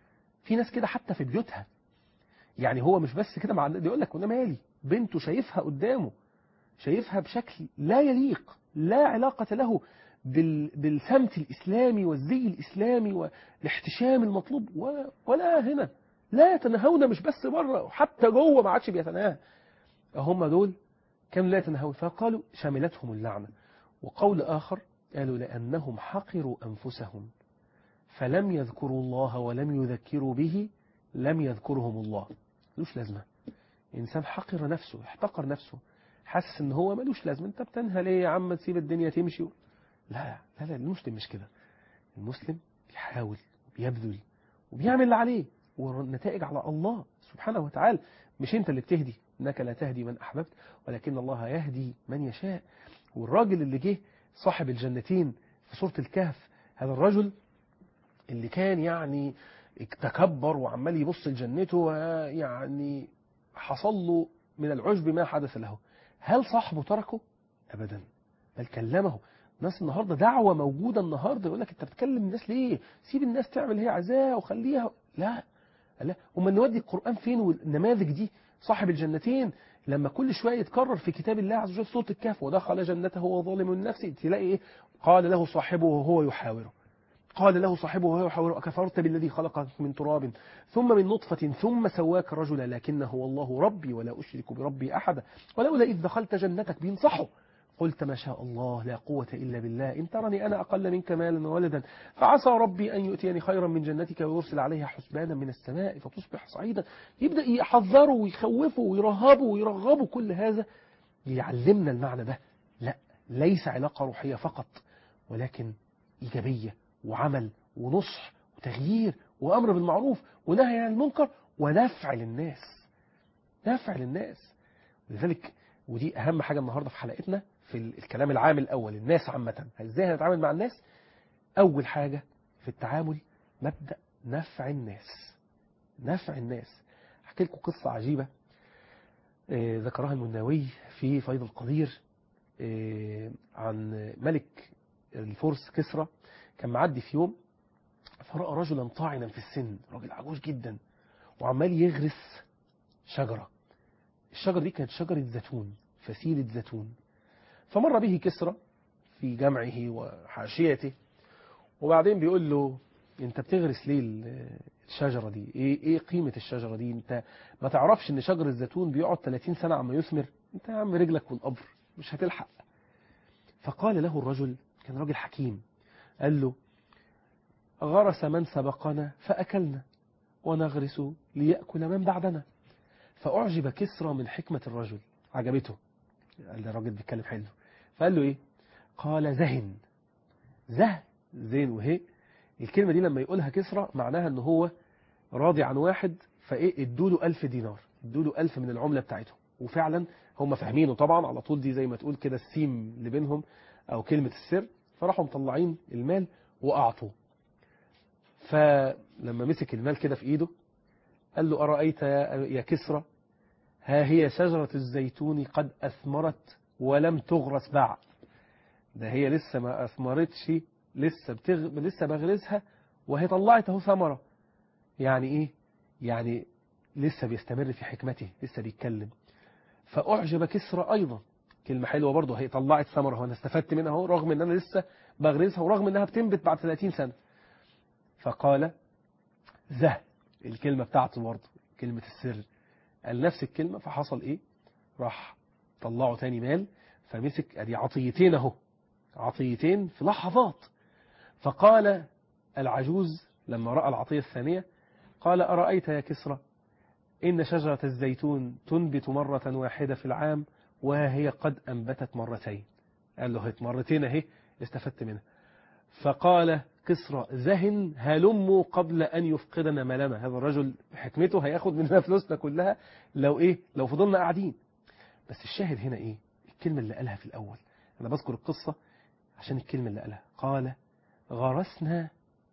في ناس كده حتى في بيوتها يعني هو مش بس كده مع يقول لك وانا مالي بنته شايفها قدامه شايفها بشكل لا يليق لا علاقة له بال... بالسمت الإسلامي والزي الإسلامي والاحتشام المطلوب ولا, ولا هنا لا يتناهون مش بس بره حتى جوه ما عادش بيتناهى هم دول كانوا لا يتناهون فقالوا شملتهم اللعنة وقول آخر قالوا لأنهم حقروا أنفسهم فلم يذكروا الله ولم يذكروا به لم يذكرهم الله ملوش لازمة إنسان حقر نفسه احتقر نفسه حاسس ان هو ملوش لازمه انت بتنهى ليه يا عم تسيب الدنيا تمشي لا لا لا المسلم مش كده المسلم بيحاول وبيبذل وبيعمل اللي عليه والنتائج على الله سبحانه وتعالى مش انت اللي بتهدي انك لا تهدي من احببت ولكن الله يهدي من يشاء والراجل اللي جه صاحب الجنتين في سوره الكهف هذا الرجل اللي كان يعني تكبر وعمال يبص لجنته ويعني حصل له من العجب ما حدث له هل صاحبه تركه؟ أبدا بل كلمه الناس النهاردة دعوة موجودة النهاردة يقول لك أنت بتكلم الناس ليه؟ سيب الناس تعمل هي عزاها وخليها لا لا أما نودي القرآن فين والنماذج دي صاحب الجنتين لما كل شوية يتكرر في كتاب الله عز وجل سورة الكهف ودخل جنته وهو ظالم لنفسه تلاقي إيه؟ قال له صاحبه وهو يحاوره قال له صاحبه وهو يحاوره أكفرت بالذي خلقك من تراب ثم من نطفة ثم سواك رجلا لكنه والله ربي ولا أشرك بربي أحدا ولولا إذ دخلت جنتك بينصحه قلت ما شاء الله لا قوة إلا بالله إن ترني أنا أقل منك مالا وولدا فعسى ربي أن يؤتيني خيرا من جنتك ويرسل عليها حسبانا من السماء فتصبح صعيدا يبدأ يحذره ويخوفه ويرهبه ويرغبه كل هذا ليعلمنا المعنى ده لا ليس علاقة روحية فقط ولكن إيجابية وعمل ونصح وتغيير وأمر بالمعروف ونهي عن المنكر ونفع للناس نفع للناس لذلك ودي أهم حاجة النهاردة في حلقتنا في الكلام العام الأول الناس عامة ازاي هنتعامل مع الناس أول حاجة في التعامل مبدأ نفع الناس نفع الناس أحكي لكم قصة عجيبة آه، ذكرها المناوي في فيض القدير آه، عن ملك الفرس كسرى كان معدي في يوم فرأى رجلا طاعنا في السن راجل عجوز جدا وعمال يغرس شجرة الشجرة دي كانت شجرة زيتون فسيلة زيتون فمر به كسرى في جمعه وحاشيته وبعدين بيقول له انت بتغرس ليه الشجرة دي ايه, ايه قيمة الشجرة دي انت ما تعرفش ان شجر الزيتون بيقعد 30 سنة عما يثمر انت يا عم رجلك والقبر مش هتلحق فقال له الرجل كان راجل حكيم قال له غرس من سبقنا فأكلنا ونغرس ليأكل من بعدنا فأعجب كسرى من حكمة الرجل عجبته قال ده راجل بيتكلم حلو فقال له إيه قال زهن زه زين وهي الكلمة دي لما يقولها كسرى معناها ان هو راضي عن واحد فايه ادوله ألف دينار ادوله ألف من العملة بتاعتهم وفعلا هم فاهمينه طبعا على طول دي زي ما تقول كده السيم اللي بينهم او كلمة السر فراحوا مطلعين المال وأعطوه فلما مسك المال كده في ايده قال له أرأيت يا يا كسرى ها هي شجرة الزيتون قد أثمرت ولم تغرس بعد ده هي لسه ما أثمرتش لسه بتغ... لسه بغرزها وهي طلعت اهو ثمرة يعني ايه يعني لسه بيستمر في حكمته لسه بيتكلم فأعجب كسرى أيضا كلمة حلوة برضه هي طلعت ثمرة وأنا استفدت منها اهو رغم ان انا لسه بغرزها ورغم انها بتنبت بعد 30 سنة فقال زه الكلمة بتاعته برضه كلمة السر قال نفس الكلمة فحصل ايه راح طلعوا تاني مال فمسك ادي عطيتين اهو عطيتين في لحظات فقال العجوز لما رأى العطية الثانية قال أرأيت يا كسرى إن شجرة الزيتون تنبت مرة واحدة في العام وها هي قد أنبتت مرتين قال له هيت مرتين اهي استفدت منها فقال كسرى زهن هلموا قبل أن يفقدنا مالنا هذا الرجل بحكمته هياخد مننا فلوسنا كلها لو إيه لو فضلنا قاعدين بس الشاهد هنا إيه الكلمة اللي قالها في الأول أنا بذكر القصة عشان الكلمة اللي قالها قال غرسنا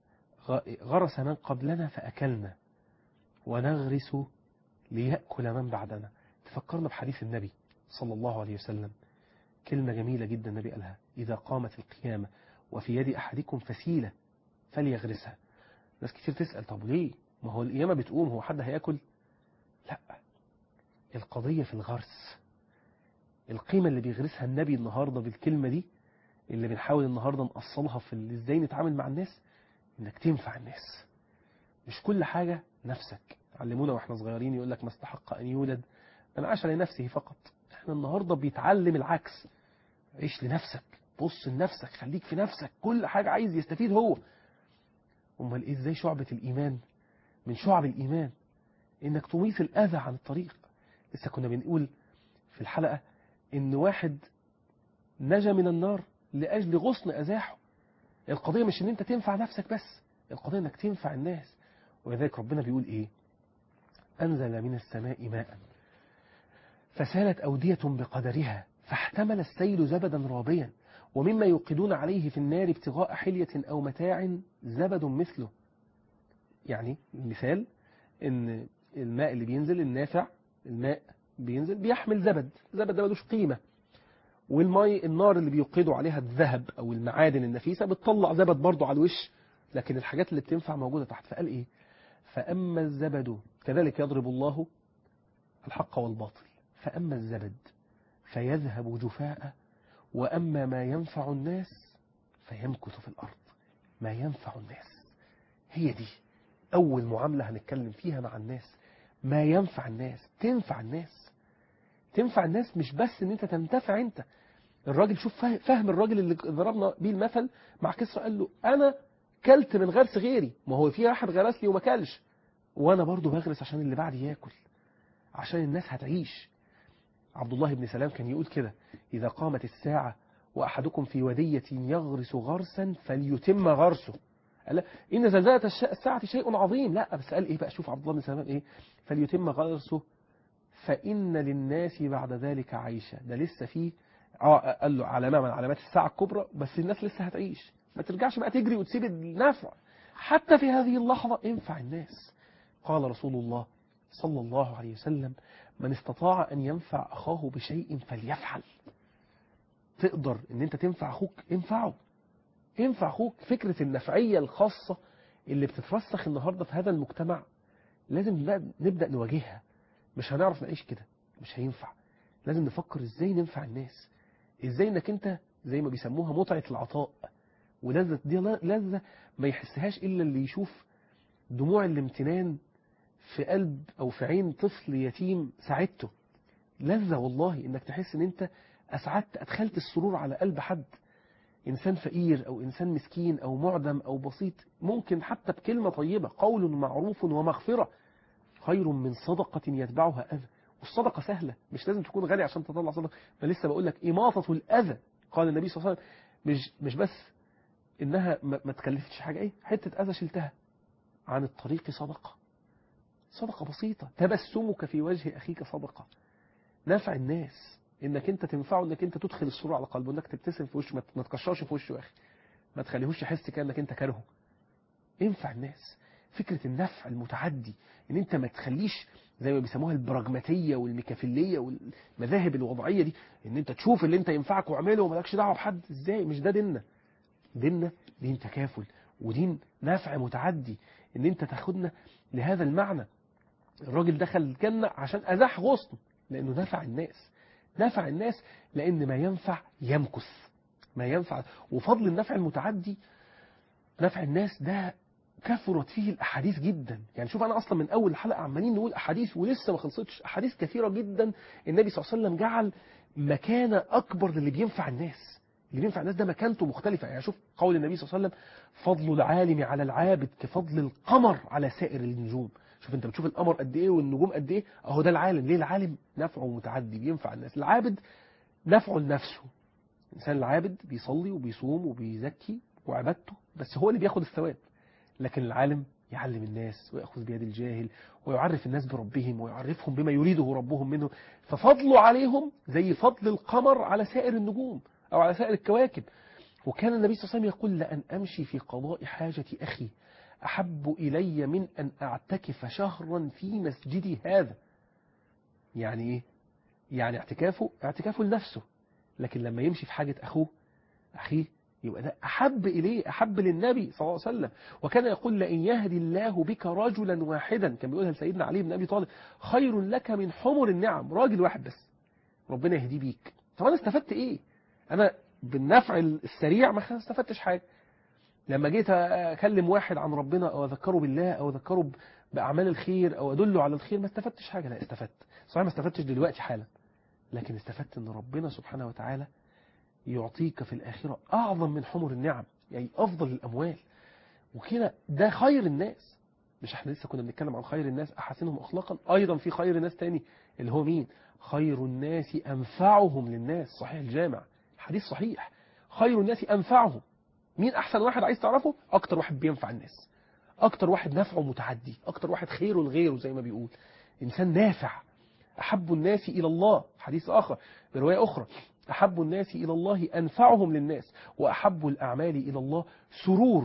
غرس من قبلنا فأكلنا ونغرس ليأكل من بعدنا تفكرنا بحديث النبي صلى الله عليه وسلم كلمة جميلة جدا النبي قالها إذا قامت القيامة وفي يد أحدكم فسيلة فليغرسها ناس كتير تسأل طب ليه ما هو القيامة بتقوم هو حد هياكل لا القضية في الغرس القيمة اللي بيغرسها النبي النهاردة بالكلمة دي اللي بنحاول النهاردة نأصلها في ال- ازاي نتعامل مع الناس انك تنفع الناس مش كل حاجة نفسك علمونا واحنا صغيرين يقول لك ما استحق ان يولد من عاش لنفسه فقط احنا النهاردة بيتعلم العكس عيش لنفسك بص لنفسك خليك في نفسك كل حاجة عايز يستفيد هو امال ايه ازاي شعبة الايمان من شعب الايمان انك تميت الاذى عن الطريق لسه كنا بنقول في الحلقة ان واحد نجا من النار لأجل غصن أزاحه القضية مش ان انت تنفع نفسك بس القضية انك تنفع الناس ولذلك ربنا بيقول ايه أنزل من السماء ماء فسالت أودية بقدرها فاحتمل السيل زبدا رابيا ومما يوقدون عليه في النار ابتغاء حلية أو متاع زبد مثله يعني المثال ان الماء اللي بينزل النافع الماء بينزل بيحمل زبد زبد ده ملوش قيمة والمي النار اللي بيوقدوا عليها الذهب أو المعادن النفيسة بتطلع زبد برضو على الوش لكن الحاجات اللي بتنفع موجودة تحت فقال إيه فأما الزبد كذلك يضرب الله الحق والباطل فأما الزبد فيذهب جفاء وأما ما ينفع الناس فيمكث في الأرض ما ينفع الناس هي دي أول معاملة هنتكلم فيها مع الناس ما ينفع الناس تنفع الناس تنفع الناس مش بس ان انت تنتفع انت الراجل شوف فاه- فهم الراجل اللي ضربنا بيه المثل مع كسرى قال له انا كلت من غرس غيري ما هو في واحد غرس لي وما كلش وانا برضو بغرس عشان اللي بعدي ياكل عشان الناس هتعيش عبد الله بن سلام كان يقول كده إذا قامت الساعة وأحدكم في ودية يغرس غرسا فليتم غرسه قال لا، إن زلزلة الش- الساعة شيء عظيم لا بس قال إيه بقى شوف عبد الله بن سلام إيه فليتم غرسه فإن للناس بعد ذلك عيشة ده لسه فيه اه قال له علامة من علامات الساعة الكبرى بس الناس لسه هتعيش ما ترجعش بقى تجري وتسيب النفع حتى في هذه اللحظة انفع الناس قال رسول الله صلى الله عليه وسلم من استطاع أن ينفع أخاه بشيء فليفعل تقدر ان انت تنفع اخوك انفعه انفع اخوك فكرة النفعية الخاصة اللي بتترسخ النهاردة في هذا المجتمع لازم بقى نبدأ نواجهها مش هنعرف نعيش كده مش هينفع لازم نفكر ازاي ننفع الناس ازاي انك انت زي ما بيسموها متعة العطاء ولذة دي لذة ما يحسهاش الا اللي يشوف دموع الامتنان في قلب او في عين طفل يتيم ساعدته لذة والله انك تحس ان انت اسعدت ادخلت السرور على قلب حد إنسان فقير أو إنسان مسكين أو معدم أو بسيط ممكن حتى بكلمة طيبة قول معروف ومغفرة خير من صدقة يتبعها أذى والصدقة سهلة مش لازم تكون غالي عشان تطلع صدقة أنا لسه بقول لك إماطة الأذى قال النبي صلى الله عليه وسلم مش, مش بس إنها ما, ما تكلفتش حاجة إيه حتة أذى شلتها عن الطريق صدقة صدقة بسيطة تبسمك في وجه أخيك صدقة نفع الناس انك انت تنفعه انك انت تدخل السرور على قلبه انك تبتسم في وشه ما تكشرش في وشه يا اخي ما تخليهوش يحس كانك انت كارهه انفع الناس فكرة النفع المتعدي ان انت ما تخليش زي ما بيسموها البراجماتية والميكافيلية والمذاهب الوضعية دي ان انت تشوف اللي انت ينفعك واعمله ومالكش دعوه بحد ازاي مش ده ديننا ديننا دين تكافل ودين نفع متعدي ان انت تاخدنا لهذا المعنى الراجل دخل الجنة عشان ازاح غصن لانه نفع الناس نفع الناس لأن ما ينفع يمكث ما ينفع وفضل النفع المتعدي نفع الناس ده كثرت فيه الأحاديث جدا يعني شوف أنا أصلا من أول الحلقة عمالين نقول أحاديث ولسه ما خلصتش أحاديث كثيرة جدا النبي صلى الله عليه وسلم جعل مكانة أكبر للي بينفع الناس اللي بينفع الناس ده مكانته مختلفة يعني شوف قول النبي صلى الله عليه وسلم فضل العالم على العابد كفضل القمر على سائر النجوم شوف انت بتشوف القمر قد ايه والنجوم قد ايه اهو ده العالم ليه العالم نفعه متعدي بينفع الناس العابد نفعه لنفسه الانسان العابد بيصلي وبيصوم وبيزكي وعبادته بس هو اللي بياخد الثواب لكن العالم يعلم الناس ويأخذ بيد الجاهل ويعرف الناس بربهم ويعرفهم بما يريده ربهم منه ففضله عليهم زي فضل القمر على سائر النجوم أو على سائر الكواكب وكان النبي صلى الله عليه وسلم يقول لأن أمشي في قضاء حاجة أخي أحب إلي من أن أعتكف شهرا في مسجدي هذا يعني إيه؟ يعني اعتكافه اعتكافه لنفسه لكن لما يمشي في حاجة أخوه أخيه يبقى ده أحب إليه أحب للنبي صلى الله عليه وسلم وكان يقول لئن يهدي الله بك رجلا واحدا كان بيقولها لسيدنا علي بن أبي طالب خير لك من حمر النعم راجل واحد بس ربنا يهديه بيك طب أنا استفدت إيه أنا بالنفع السريع ما استفدتش حاجة لما جيت أكلم واحد عن ربنا أو أذكره بالله أو أذكره بأعمال الخير أو أدله على الخير ما استفدتش حاجة لا استفدت صحيح ما استفدتش دلوقتي حالا لكن استفدت أن ربنا سبحانه وتعالى يعطيك في الآخرة أعظم من حمر النعم يعني أفضل الأموال وكده ده خير الناس مش احنا لسه كنا بنتكلم عن خير الناس أحسنهم أخلاقا أيضا في خير الناس تاني اللي هو مين خير الناس أنفعهم للناس صحيح الجامع حديث صحيح خير الناس أنفعهم مين أحسن واحد عايز تعرفه أكتر واحد بينفع الناس أكتر واحد نفعه متعدي أكتر واحد خيره لغيره زي ما بيقول إنسان نافع أحب الناس إلى الله حديث آخر برواية أخرى أحب الناس إلى الله أنفعهم للناس وأحب الأعمال إلى الله سرور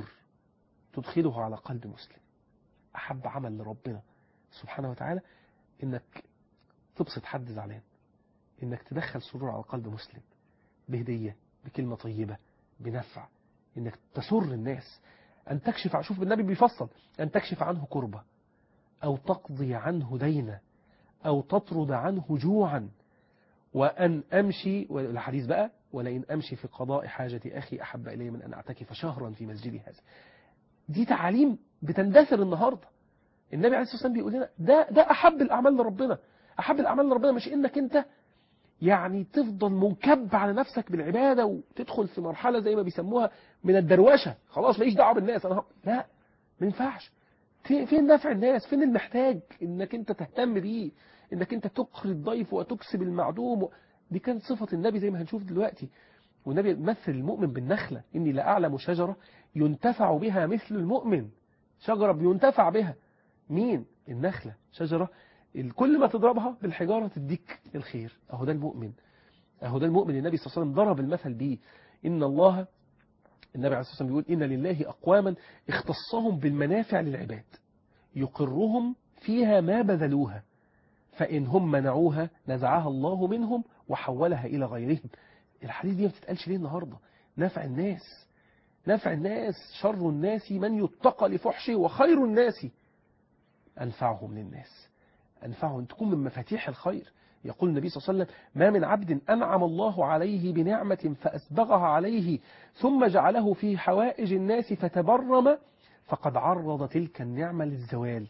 تدخله على قلب مسلم أحب عمل لربنا سبحانه وتعالى إنك تبسط حد زعلان إنك تدخل سرور على قلب مسلم بهدية بكلمة طيبة بنفع إنك تسر الناس أن تكشف شوف النبي بيفصل أن تكشف عنه كربة أو تقضي عنه دينا أو تطرد عنه جوعا وأن أمشي والحديث بقى ولئن أمشي في قضاء حاجة أخي أحب إلي من أن أعتكف شهرا في مسجدي هذا دي تعاليم بتندثر النهاردة النبي عليه الصلاة والسلام بيقول لنا ده, ده أحب الأعمال لربنا أحب الأعمال لربنا مش إنك أنت يعني تفضل منكب على نفسك بالعبادة وتدخل في مرحلة زي ما بيسموها من الدروشة خلاص ماليش دعوه بالناس أنا لا ما ينفعش فين نفع الناس فين المحتاج انك انت تهتم بيه انك انت تقري الضيف وتكسب المعدوم دي كانت صفة النبي زي ما هنشوف دلوقتي والنبي مثل المؤمن بالنخلة إني لأعلم شجرة ينتفع بها مثل المؤمن شجرة بينتفع بها مين النخلة شجرة كل ما تضربها بالحجارة تديك الخير أهو ده المؤمن أهو ده المؤمن النبي صلى الله عليه وسلم ضرب المثل بيه إن الله النبي عليه الصلاة والسلام بيقول إن لله أقواما اختصهم بالمنافع للعباد يقرهم فيها ما بذلوها فإن هم منعوها نزعها الله منهم وحولها إلى غيرهم الحديث دي ما بتتقالش ليه النهاردة نفع الناس نفع الناس شر الناس من يتقى لفحشه وخير الناس أنفعهم للناس أنفعهم تكون من مفاتيح الخير يقول النبي صلى الله عليه وسلم ما من عبد أنعم الله عليه بنعمة فأسبغها عليه ثم جعله في حوائج الناس فتبرم فقد عرض تلك النعمة للزوال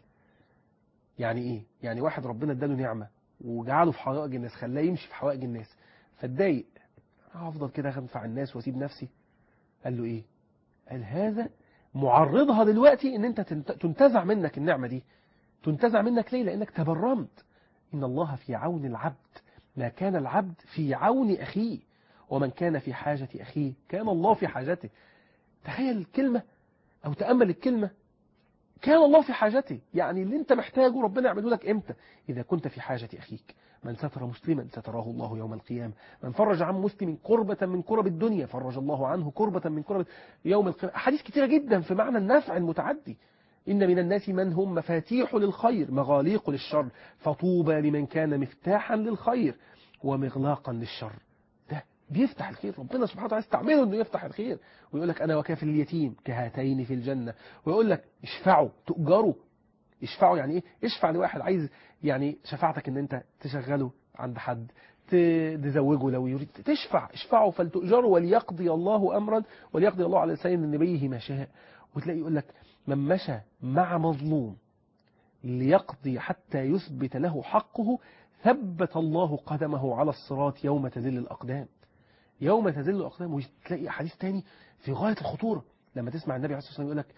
يعني إيه؟ يعني واحد ربنا اداله نعمة وجعله في حوائج الناس خلاه يمشي في حوائج الناس فاتضايق هفضل كده أنفع الناس وأسيب نفسي قال له إيه قال هذا معرضها دلوقتي ان انت تنت- تنتزع منك النعمة دي تنتزع منك ليه لانك تبرمت ان الله في عون العبد ما كان العبد في عون اخيه ومن كان في حاجة اخيه كان الله في حاجته تخيل الكلمة او تأمل الكلمة كان الله في حاجته يعني اللي انت محتاجه ربنا يعمله لك امتى اذا كنت في حاجة اخيك من ستر مسلما ستراه الله يوم القيامة من فرج عن مسلم كربة من كرب الدنيا فرج الله عنه كربة من كرب يوم القيامة أحاديث كثيرة جدا في معنى النفع المتعدي إن من الناس من هم مفاتيح للخير مغاليق للشر فطوبى لمن كان مفتاحا للخير ومغلاقا للشر ده بيفتح الخير ربنا سبحانه وتعالى استعمله انه يفتح الخير ويقول لك انا وكافل اليتيم كهاتين في الجنة ويقول لك اشفعوا تؤجروا اشفعوا يعني ايه اشفع لواحد عايز يعني شفاعتك ان انت تشغله عند حد ت- تزوجه لو يريد تشفع اشفعوا فلتؤجروا وليقضي الله امرا وليقضي الله على لسان نبيه ما شاء وتلاقي يقول لك من مشى مع مظلوم ليقضي حتى يثبت له حقه ثبت الله قدمه على الصراط يوم تزل الأقدام يوم تزل الأقدام وتلاقي حديث تاني في غاية الخطورة لما تسمع النبي عليه الصلاة والسلام يقول لك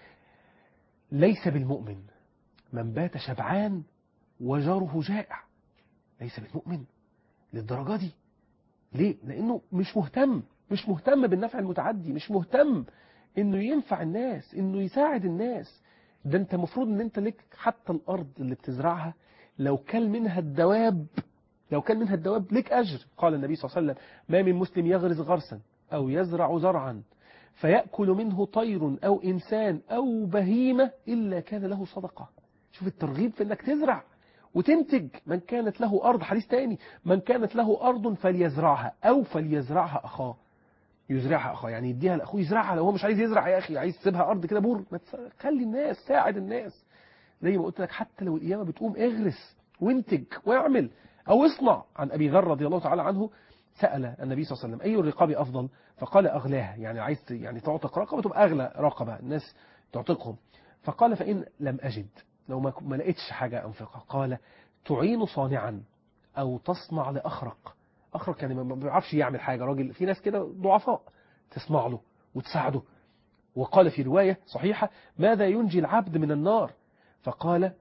ليس بالمؤمن من بات شبعان وجاره جائع ليس بالمؤمن للدرجة دي ليه؟ لأنه مش مهتم مش مهتم بالنفع المتعدي مش مهتم انه ينفع الناس انه يساعد الناس ده انت مفروض ان انت لك حتى الارض اللي بتزرعها لو كل منها الدواب لو كان منها الدواب لك اجر قال النبي صلى الله عليه وسلم ما من مسلم يغرس غرسا او يزرع زرعا فيأكل منه طير او انسان او بهيمة الا كان له صدقة شوف الترغيب في انك تزرع وتنتج من كانت له أرض حديث تاني من كانت له أرض فليزرعها أو فليزرعها أخاه يزرعها أخاه يعني يديها لأخوه يزرعها لو هو مش عايز يزرع يا أخي عايز تسيبها أرض كده بور ما تس- خلي الناس ساعد الناس زي ما قلت لك حتى لو القيامة بتقوم اغرس وانتج واعمل أو اصنع عن أبي ذر رضي الله تعالى عنه سأل النبي صلى الله عليه وسلم أي الرقاب أفضل فقال أغلاها يعني عايز ت- يعني تعتق رقبة تبقى أغلى رقبة الناس تعتقهم فقال فإن لم أجد لو ما ما لقيتش حاجة أنفقها قال تعين صانعا أو تصنع لأخرق أخرق يعني ما بيعرفش يعمل حاجة راجل في ناس كده ضعفاء تصنع له وتساعده وقال في رواية صحيحة ماذا ينجي العبد من النار فقال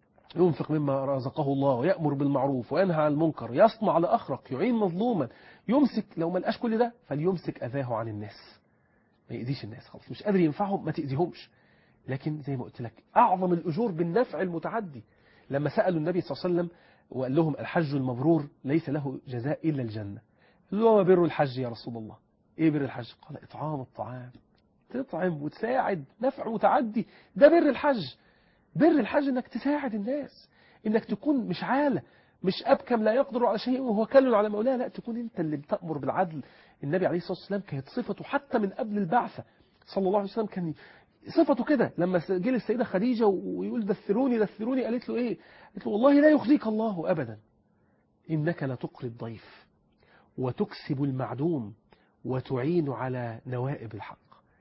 ينفق مما رزقه الله ويأمر بالمعروف وينهى عن المنكر يصنع لأخرق يعين مظلوما يمسك لو ما لقاش كل ده فليمسك أذاه عن الناس ما يأذيش الناس خلاص مش قادر ينفعهم ما تأذيهمش لكن زي ما قلت لك أعظم الأجور بالنفع المتعدي لما سألوا النبي صلى الله عليه وسلم وقال لهم الحج المبرور ليس له جزاء إلا الجنة قال له وما بر الحج يا رسول الله إيه بر الحج قال إطعام الطعام تطعم وتساعد نفع متعدي ده بر الحج بر الحج انك تساعد الناس انك تكون مش عالة مش أبكم لا يقدر على شيء وهو كل على مولاه لا تكون انت اللي بتأمر بالعدل النبي عليه الصلاة والسلام كانت صفته حتى من قبل البعثة صلى الله عليه وسلم كان صفته كده لما جه السيدة خديجة ويقول دثروني دثروني قالت له ايه قالت له والله لا يخزيك الله أبدا إنك لتقري الضيف وتكسب المعدوم وتعين على نوائب الحق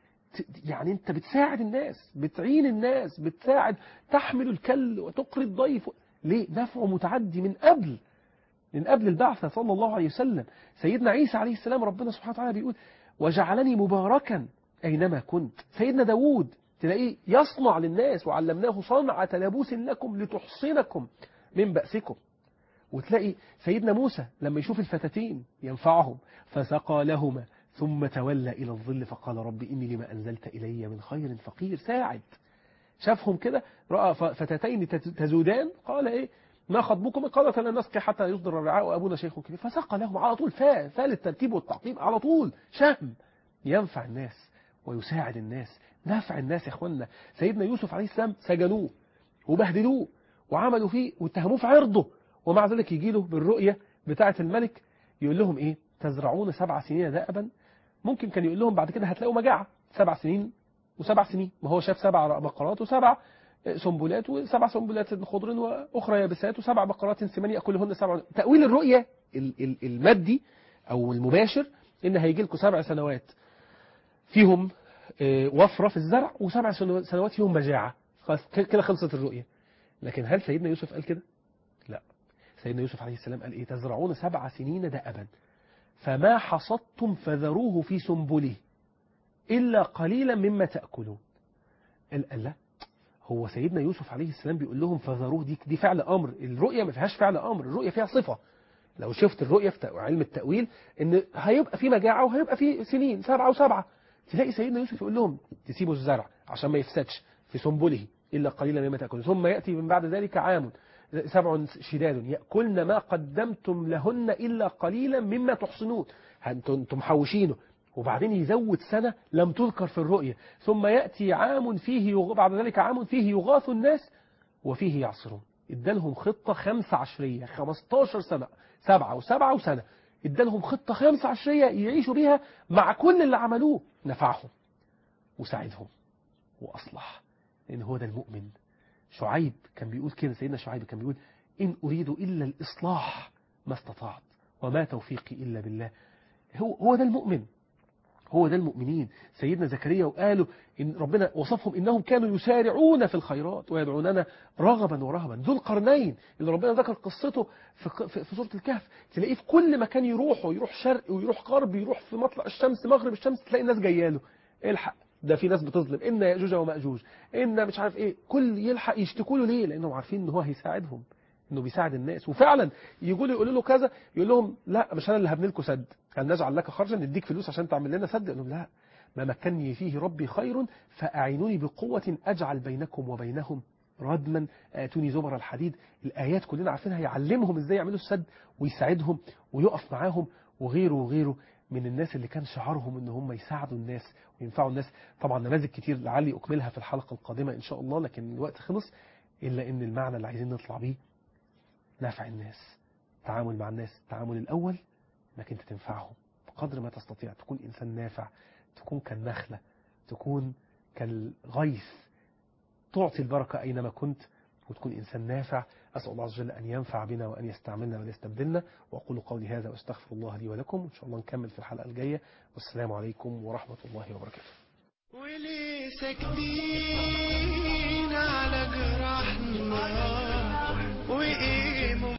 يعني انت بتساعد الناس بتعين الناس بتساعد تحمل الكل وتقري الضيف ليه نفع متعدي من قبل من قبل البعثة صلى الله عليه وسلم سيدنا عيسى عليه السلام ربنا سبحانه وتعالى بيقول وجعلني مباركا أينما كنت سيدنا داود تلاقيه يصنع للناس وعلمناه صنعة لبوس لكم لتحصنكم من بأسكم وتلاقي سيدنا موسى لما يشوف الفتاتين ينفعهم فسقى لهما ثم تولى إلى الظل فقال رب إني لما أنزلت إلي من خير فقير ساعد شافهم كده رأى فتاتين تزودان قال إيه ما خطبكم قالت لنا نسقي حتى يصدر الرعاء وأبونا شيخ كبير فسقى لهم على طول فاء فاء للترتيب والتعقيب على طول شهم ينفع الناس ويساعد الناس نفع الناس يا اخوانا سيدنا يوسف عليه السلام سجنوه وبهدلوه وعملوا فيه واتهموه في عرضه ومع ذلك يجي له بالرؤية بتاعة الملك يقول لهم ايه تزرعون سبع سنين دأبا ممكن كان يقول لهم بعد كده هتلاقوا مجاعة سبع سنين وسبع سنين ما هو شاف سبع بقرات وسبع سنبلات وسبع سنبلات خضر وأخرى يابسات وسبع بقرات سمان يأكلهن سبع تأويل الرؤية المادي أو المباشر إن هيجي لكم سبع سنوات فيهم وفرة في الزرع وسبع سنوات فيهم مجاعة كده خلصت الرؤية لكن هل سيدنا يوسف قال كده لا سيدنا يوسف عليه السلام قال إيه تزرعون سبع سنين دأبا فما حصدتم فذروه في سنبله إلا قليلا مما تأكلون قال قال لا هو سيدنا يوسف عليه السلام بيقول لهم فذروه دي دي فعل أمر الرؤية ما فيهاش فعل أمر الرؤية فيها صفة لو شفت الرؤية في علم التأويل إن هيبقى في مجاعة وهيبقى في سنين سبعة وسبعة تلاقي سيدنا يوسف يقول لهم تسيبوا الزرع عشان ما يفسدش في سنبله إلا قليلا مما تأكلون ثم يأتي من بعد ذلك عام سبع شداد يأكلن ما قدمتم لهن إلا قليلا مما تحصنون انتم انتم محوشينه وبعدين يزود سنة لم تذكر في الرؤية ثم يأتي عام فيه يغ... بعد ذلك عام فيه يغاث الناس وفيه يعصرون ادالهم خطة خمسة عشرية 15 سنة سبعة وسبعة وسنة ادالهم خطة خمسة عشرية يعيشوا بيها مع كل اللي عملوه نفعهم وساعدهم وأصلح لأن هو ده المؤمن شعيب كان بيقول كده سيدنا شعيب كان بيقول إن أريد إلا الإصلاح ما استطعت وما توفيقي إلا بالله هو هو ده المؤمن هو ده المؤمنين سيدنا زكريا وقالوا إن ربنا وصفهم إنهم كانوا يسارعون في الخيرات ويدعوننا رغبا ورهبا ذو القرنين اللي ربنا ذكر قصته في, في, في سورة الكهف تلاقيه في كل مكان يروحه يروح شرق ويروح غرب يروح في مطلع الشمس مغرب الشمس تلاقي الناس جايه له الحق ده في ناس بتظلم إن يأجوج ومأجوج إن مش عارف إيه كل يلحق يشتكوا له ليه لأنهم عارفين إن هو هيساعدهم انه بيساعد الناس وفعلا يجوا له يقولوا له كذا يقول لهم لا مش انا اللي هبني لكم سد هل نجعل لك خرجا نديك فلوس عشان تعمل لنا سد يقول لهم لا ما مكنني فيه ربي خير فاعينوني بقوه اجعل بينكم وبينهم ردما اتوني زبر الحديد الايات كلنا عارفينها يعلمهم ازاي يعملوا السد ويساعدهم ويقف معاهم وغيره وغيره من الناس اللي كان شعارهم ان هم يساعدوا الناس وينفعوا الناس طبعا نماذج كتير لعلي اكملها في الحلقه القادمه ان شاء الله لكن الوقت خلص الا ان المعنى اللي عايزين نطلع بيه نفع الناس التعامل مع الناس التعامل الأول انك انت تنفعهم بقدر ما تستطيع تكون إنسان نافع تكون كالنخلة تكون كالغيث تعطي البركة أينما كنت وتكون إنسان نافع أسأل الله عز وجل أن ينفع بنا وأن يستعملنا وأن يستبدلنا وأقول قولي هذا وأستغفر الله لي ولكم وإن شاء الله نكمل في الحلقة الجاية والسلام عليكم ورحمة الله وبركاته ولي ساكتين